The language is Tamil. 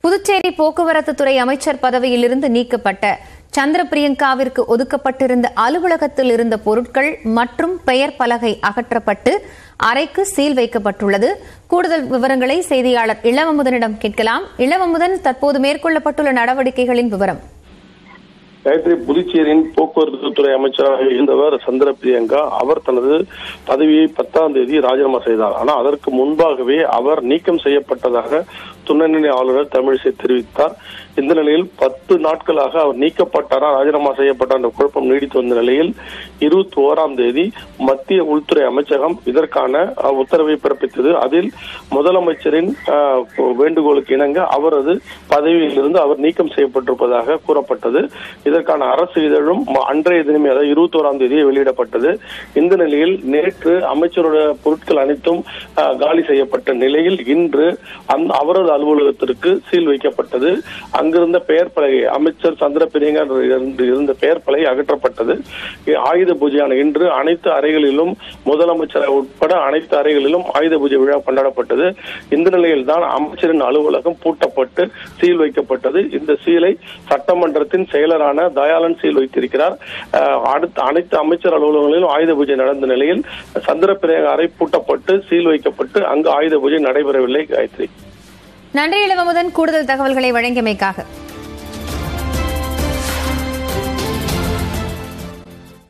புதுச்சேரி போக்குவரத்து துறை அமைச்சர் பதவியிலிருந்து நீக்கப்பட்ட சந்திர பிரியங்காவிற்கு ஒதுக்கப்பட்டிருந்த அலுவலகத்தில் இருந்த பொருட்கள் மற்றும் பெயர் பலகை அகற்றப்பட்டு அறைக்கு சீல் வைக்கப்பட்டுள்ளது கூடுதல் விவரங்களை செய்தியாளர் இளவமுதனிடம் கேட்கலாம் இளவமுதன் தற்போது மேற்கொள்ளப்பட்டுள்ள நடவடிக்கைகளின் விவரம் காயத்ரி புதுச்சேரியின் போக்குவரத்து துறை அமைச்சராக இருந்தவர் சந்திர பிரியங்கா அவர் தனது பதவியை பத்தாம் தேதி ராஜினாமா செய்தார் ஆனால் அதற்கு முன்பாகவே அவர் நீக்கம் செய்யப்பட்டதாக துணைநிலை ஆளுநர் தமிழிசை தெரிவித்தார் இந்த நிலையில் பத்து நாட்களாக அவர் நீக்கப்பட்டாரா ராஜினாமா செய்யப்பட்டார் என்ற குழப்பம் நீடித்து வந்த நிலையில் இருபத்தி ஓராம் தேதி மத்திய உள்துறை அமைச்சகம் இதற்கான அஹ், உத்தரவை பிறப்பித்தது அதில் முதலமைச்சரின் அஹ், வேண்டுகோளுக்கு இணங்க அவரது பதவியிலிருந்து அவர் நீக்கம் செய்யப்பட்டிருப்பதாக கூறப்பட்டது இதற்கான அரசு இதழும் ம- அன்றைய தினமே அதாவது இருபத்தி ஓராம் தேதி வெளியிடப்பட்டது இந்த நிலையில் நேற்று அமைச்சருடைய பொருட்கள் அனைத்தும் அஹ், காலி செய்யப்பட்ட நிலையில் இன்று அந்த அவரது அலுவலகத்திற்கு சீல் வைக்கப்பட்டது அங்கிருந்த பெயர் பலகை அமைச்சர் சந்திர பிரியங்கா என்று இருந்த பெயர் பலகை அகற்றப்பட்டது இ- ஆயுத பூஜையான இன்று அனைத்து அறைகளிலும் முதலமைச்சர் உட்பட அனைத்து அறைகளிலும் ஆயுத பூஜை விழா கொண்டாடப்பட்டது இந்த நிலையில் தான் அமைச்சரின் அலுவலகம் பூட்டப்பட்டு சீல் வைக்கப்பட்டது இந்த சீலை சட்டமன்றத்தின் செயலரான தயாளன் சீல் வைத்திருக்கிறார் அஹ், அடுத்த அனைத்து அமைச்சர் அலுவலகங்களிலும் ஆயுத பூஜை நடந்த நிலையில் சந்திர பிரியங்கா அறை பூட்டப்பட்டு சீல் வைக்கப்பட்டு அங்கு ஆயுத பூஜை நடைபெறவில்லை காயத்ரி நன்றி இளவமுதன் கூடுதல் தகவல்களை வழங்கியமைக்காக